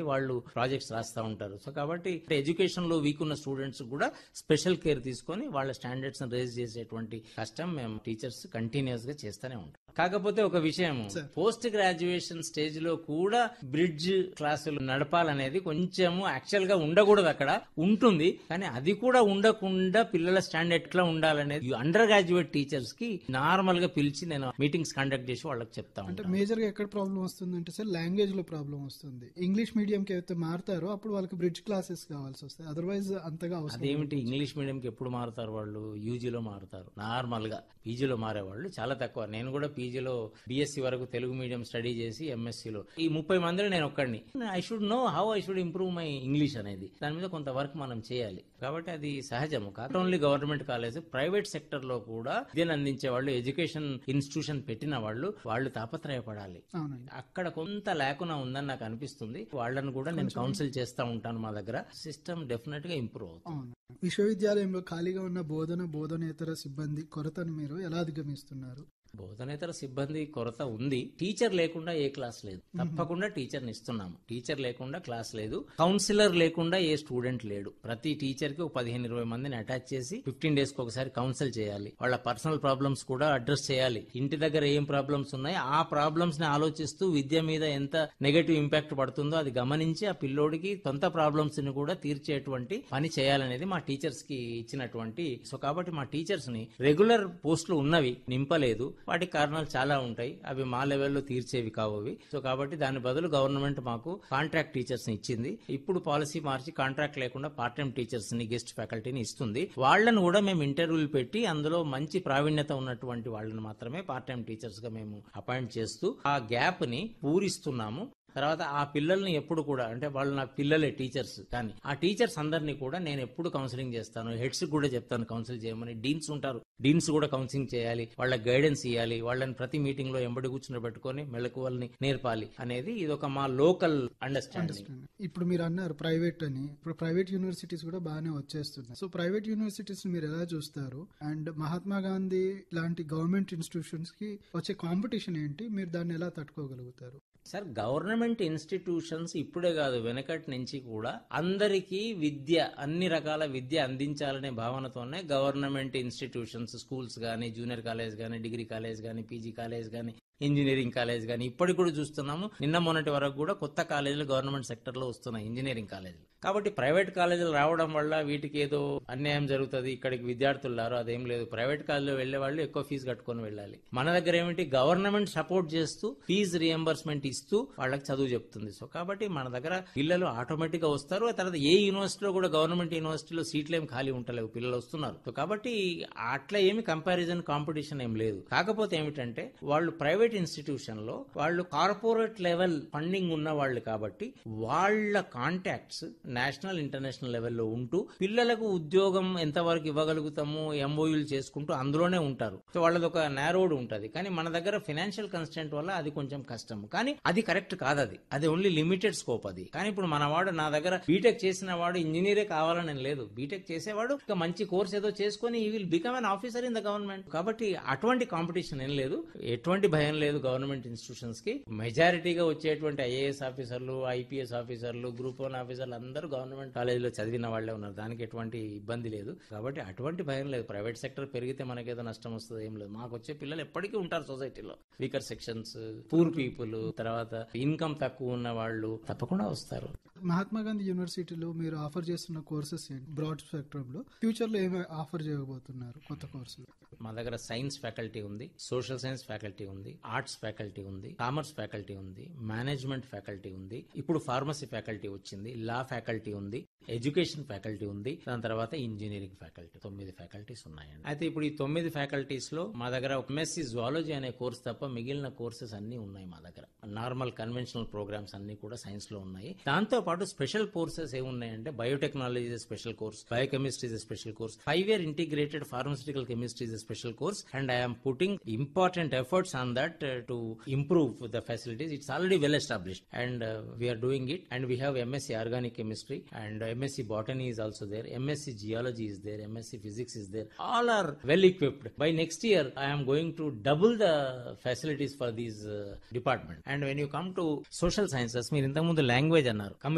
వాళ్ళు ప్రాజెక్ట్స్ రాస్తా ఉంటారు సో కాబట్టి ఎడ్యుకేషన్ లో వీక్ ఉన్న స్టూడెంట్స్ కూడా స్పెషల్ కేర్ తీసుకొని వాళ్ళ స్టాండర్డ్స్ రేజ్ చేసేటువంటి కష్టం మేము టీచర్స్ కంటిన్యూస్ గా చేస్తూనే ఉంటాం కాకపోతే ఒక విషయం పోస్ట్ గ్రాడ్యుయేషన్ స్టేజ్ లో కూడా బ్రిడ్జ్ క్లాసులు నడపాలనేది కొంచెము యాక్చువల్ గా ఉండకూడదు అక్కడ ఉంటుంది కానీ అది కూడా ఉండకుండా పిల్లల స్టాండ్ ఎట్లా ఉండాలనేది అండర్ గ్రాడ్యుయేట్ టీచర్స్ కి నార్మల్ గా పిలిచి నేను మీటింగ్స్ కండక్ట్ చేసి వాళ్ళకి చెప్తా అంటే ఉంటాను మేజర్ గా ఎక్కడ ప్రాబ్లం వస్తుంది అంటే సార్ లాంగ్వేజ్ లో ప్రాబ్లం వస్తుంది ఇంగ్లీష్ మీడియం కి అయితే మారుతారో అప్పుడు వాళ్ళకి బ్రిడ్జ్ క్లాసెస్ కావాల్సి వస్తాయి అదర్వైజ్ అంతగా అవసరం అదేమిటి ఇంగ్లీష్ మీడియం కి ఎప్పుడు మారుతారు వాళ్ళు యూజీలో మారుతారు నార్మల్ గా పీజీలో మారేవాళ్ళు చాలా తక్కువ నేను కూడా పీజీలో బీఎస్సీ వరకు తెలుగు మీడియం స్టడీ చేసి ఎంఎస్సీలో ఈ ముప్పై మందిలో నేను ఒక్కడిని I should know how I should improve my English అనేది దాని మీద కొంత వర్క్ మనం చేయాలి కాబట్టి అది సహజము కాదు only government college private sector లో కూడా విద్యను అందించే వాళ్ళు ఎడ్యుకేషన్ ఇన్స్టిట్యూషన్ పెట్టిన వాళ్ళు వాళ్ళు తాపత్రయపడాలి అవునండి అక్కడ కొంత లేకున్నా ఉందని నాకు అనిపిస్తుంది వాళ్ళని కూడా నేను కౌన్సిల్ చేస్తా ఉంటాను మా దగ్గర సిస్టమ్ డెఫినెట్ గా ఇంప్రూవ్ అవుతుంది అవును విశ్వవిద్యాలయంలో ఖాళీగా ఉన్న బోధన బోధనేతర సిబ్బంది కొరతను మీరు ఎలా అధిగమిస్తున్నారు బోధనేతర సిబ్బంది కొరత ఉంది టీచర్ లేకుండా ఏ క్లాస్ లేదు తప్పకుండా టీచర్ని ఇస్తున్నాము టీచర్ లేకుండా క్లాస్ లేదు కౌన్సిలర్ లేకుండా ఏ స్టూడెంట్ లేడు ప్రతి టీచర్ కి ఒక పదిహేను ఇరవై మందిని అటాచ్ చేసి ఫిఫ్టీన్ డేస్ కి ఒకసారి కౌన్సిల్ చేయాలి వాళ్ళ పర్సనల్ ప్రాబ్లమ్స్ కూడా అడ్రస్ చేయాలి ఇంటి దగ్గర ఏం ప్రాబ్లమ్స్ ఉన్నాయి ఆ ప్రాబ్లమ్స్ ని ఆలోచిస్తూ విద్య మీద ఎంత నెగటివ్ ఇంపాక్ట్ పడుతుందో అది గమనించి ఆ పిల్లోడికి సొంత ప్రాబ్లమ్స్ ని కూడా తీర్చేటువంటి పని చేయాలనేది మా టీచర్స్ కి ఇచ్చినటువంటి సో కాబట్టి మా టీచర్స్ ని రెగ్యులర్ పోస్టులు ఉన్నవి నింపలేదు వాటికి కారణాలు చాలా ఉంటాయి అవి మా లెవెల్లో తీర్చేవి కావు అవి సో కాబట్టి దాని బదులు గవర్నమెంట్ మాకు కాంట్రాక్ట్ టీచర్స్ ని ఇచ్చింది ఇప్పుడు పాలసీ మార్చి కాంట్రాక్ట్ లేకుండా పార్ట్ టైం టీచర్స్ ని గెస్ట్ ఫ్యాకల్టీని ఇస్తుంది వాళ్ళని కూడా మేము ఇంటర్వ్యూలు పెట్టి అందులో మంచి ప్రావీణ్యత ఉన్నటువంటి వాళ్ళని మాత్రమే పార్ట్ టైం టీచర్స్ గా మేము అపాయింట్ చేస్తూ ఆ గ్యాప్ ని పూరిస్తున్నాము తర్వాత ఆ పిల్లల్ని ఎప్పుడు కూడా అంటే వాళ్ళు నా పిల్లలే టీచర్స్ కానీ ఆ టీచర్స్ అందరినీ కూడా నేను ఎప్పుడు కౌన్సిలింగ్ చేస్తాను హెడ్స్ కూడా చెప్తాను కౌన్సిల్ చేయమని డీన్స్ ఉంటారు డీన్స్ కూడా కౌన్సిలింగ్ చేయాలి వాళ్ళ గైడెన్స్ ఇవ్వాలి వాళ్ళని ప్రతి మీటింగ్ లో ఎంబడి కూర్చుని పెట్టుకొని మెళకువల్ని నేర్పాలి అనేది ఇది ఒక మా లోకల్ అండర్స్టాండింగ్ ఇప్పుడు మీరు అన్నారు ప్రైవేట్ అని ఇప్పుడు ప్రైవేట్ యూనివర్సిటీస్ కూడా బాగానే వచ్చేస్తున్నాయి సో ప్రైవేట్ యూనివర్సిటీస్ మీరు ఎలా చూస్తారు అండ్ మహాత్మా గాంధీ లాంటి గవర్నమెంట్ ఇన్స్టిట్యూషన్స్ కి వచ్చే కాంపిటీషన్ ఏంటి మీరు దాన్ని ఎలా తట్టుకోగలుగుతారు సార్ గవర్నమెంట్ ఇన్స్టిట్యూషన్స్ ఇప్పుడే కాదు వెనకటి నుంచి కూడా అందరికీ విద్య అన్ని రకాల విద్య అందించాలనే భావనతోనే గవర్నమెంట్ ఇన్స్టిట్యూషన్స్ స్కూల్స్ కానీ జూనియర్ కాలేజ్ కానీ డిగ్రీ కాలేజ్ కానీ పీజీ కాలేజ్ కానీ ఇంజనీరింగ్ కాలేజ్ కానీ ఇప్పటికి కూడా చూస్తున్నాము నిన్న మొన్నటి వరకు కూడా కొత్త కాలేజీలు గవర్నమెంట్ సెక్టర్ లో వస్తున్నాయి ఇంజనీరింగ్ కాలేజీలు కాబట్టి ప్రైవేట్ కాలేజీలు రావడం వల్ల వీటికి ఏదో అన్యాయం జరుగుతుంది ఇక్కడికి విద్యార్థులు రారు అదేం లేదు ప్రైవేట్ కాలేజీలో వెళ్లే వాళ్ళు ఎక్కువ ఫీజు కట్టుకొని వెళ్ళాలి మన దగ్గర ఏమిటి గవర్నమెంట్ సపోర్ట్ చేస్తూ ఫీజు రియంబర్స్మెంట్ ఇస్తూ వాళ్ళకి చదువు చెప్తుంది సో కాబట్టి మన దగ్గర పిల్లలు ఆటోమేటిక్ గా వస్తారు ఆ తర్వాత ఏ యూనివర్సిటీలో కూడా గవర్నమెంట్ యూనివర్సిటీలో సీట్లు ఏం ఖాళీ ఉంటలేవు పిల్లలు వస్తున్నారు సో కాబట్టి అట్లా ఏమి కంపారిజన్ కాంపిటీషన్ ఏం లేదు కాకపోతే ఏమిటంటే వాళ్ళు ప్రైవేట్ ఇన్స్టిట్యూషన్ లో వాళ్ళు కార్పొరేట్ లెవెల్ ఫండింగ్ ఉన్న వాళ్ళు కాబట్టి వాళ్ళ కాంటాక్ట్స్ నేషనల్ ఇంటర్నేషనల్ లెవెల్లో ఉంటూ పిల్లలకు ఉద్యోగం ఎంతవరకు ఇవ్వగలుగుతాము ఎంఓయూలు చేసుకుంటూ అందులోనే ఉంటారు సో వాళ్ళది ఒక నేరోడ్ ఉంటది కానీ మన దగ్గర ఫైనాన్షియల్ కన్స్టెంట్ వల్ల అది కొంచెం కష్టం కానీ అది కరెక్ట్ కాదు అది అది ఓన్లీ లిమిటెడ్ స్కోప్ అది కానీ ఇప్పుడు మన వాడు నా దగ్గర బీటెక్ చేసిన వాడు ఇంజనీరే కావాలని లేదు బీటెక్ చేసేవాడు ఒక మంచి కోర్స్ ఏదో చేసుకుని he will become an officer in the government కాబట్టి అటువంటి కాంపిటీషన్ ఏం లేదు ఎటువంటి భయం లేదు గవర్నమెంట్ ఇన్స్టిట్యూషన్స్ కి మెజారిటీగా వచ్చేటువంటి ఐఏఎస్ ఆఫీసర్లు ఐపీఎస్ ఆఫీసర్లు గ్రూప్ వన్ ఆఫీసర్లు అందరూ గవర్నమెంట్ కాలేజీలో చదివిన వాళ్ళే ఉన్నారు దానికి ఎటువంటి ఇబ్బంది లేదు కాబట్టి అటువంటి భయం లేదు ప్రైవేట్ సెక్టర్ పెరిగితే మనకేదో నష్టం వస్తుంది ఏం లేదు మాకు వచ్చే పిల్లలు ఎప్పటికీ ఉంటారు సొసైటీలో వీకర్ సెక్షన్స్ పూర్ పీపుల్ తర్వాత ఇన్కమ్ తక్కువ ఉన్న వాళ్ళు తప్పకుండా వస్తారు మహాత్మా గాంధీ యూనివర్సిటీలో మీరు ఆఫర్ చేస్తున్న కోర్సెస్ ఏంటి బ్రాడ్ స్పెక్ట్రమ్ లో ఫ్యూచర్ లో ఏమి ఆఫర్ చేయబోతున్నారు కొత్త కోర్సులు మా దగ్గర సైన్స్ ఫ్యాకల్టీ ఉంది సోషల్ సైన్స్ ఫ్యాకల్టీ ఉంది ఆర్ట్స్ ఫ్యాకల్టీ ఉంది కామర్స్ ఫ్యాకల్టీ ఉంది మేనేజ్మెంట్ ఫ్యాకల్టీ ఉంది ఇప్పుడు ఫార్మసీ ఫ్యాకల్టీ వచ్చింది లా ఫ్యాకల్టీ ఉంది ఎడ్యుకేషన్ ఫ్యాకల్టీ ఉంది దాని తర్వాత ఇంజనీరింగ్ ఫ్యాకల్టీ తొమ్మిది ఫ్యాకల్టీస్ ఉన్నాయండి అయితే ఇప్పుడు ఈ తొమ్మిది ఫ్యాకల్టీస్ లో మా దగ్గర ఎంఎస్సి జువాలజీ అనే కోర్స్ తప్ప మిగిలిన కోర్సెస్ అన్ని ఉన్నాయి మా దగ్గర నార్మల్ కన్వెన్షనల్ ప్రోగ్రామ్స్ అన్ని కూడా సైన్స్ లో ఉన్నాయి దాంతో పాటు స్పెషల్ కోర్సెస్ ఏమున్నాయంటే biotechnology is special course biochemistry is special course five year integrated pharmaceutical chemistry is special course and I'm putting important efforts on that to improve the facilities it's already well established and we are doing it and we have MSc organic chemistry and MSc botany is also there, MSc geology is there, MSc physics is there. All are well equipped. By next year, I am going to double the facilities for these uh, department. And when you come to social sciences, మీరు ఇంతకుముందు language అన్నారు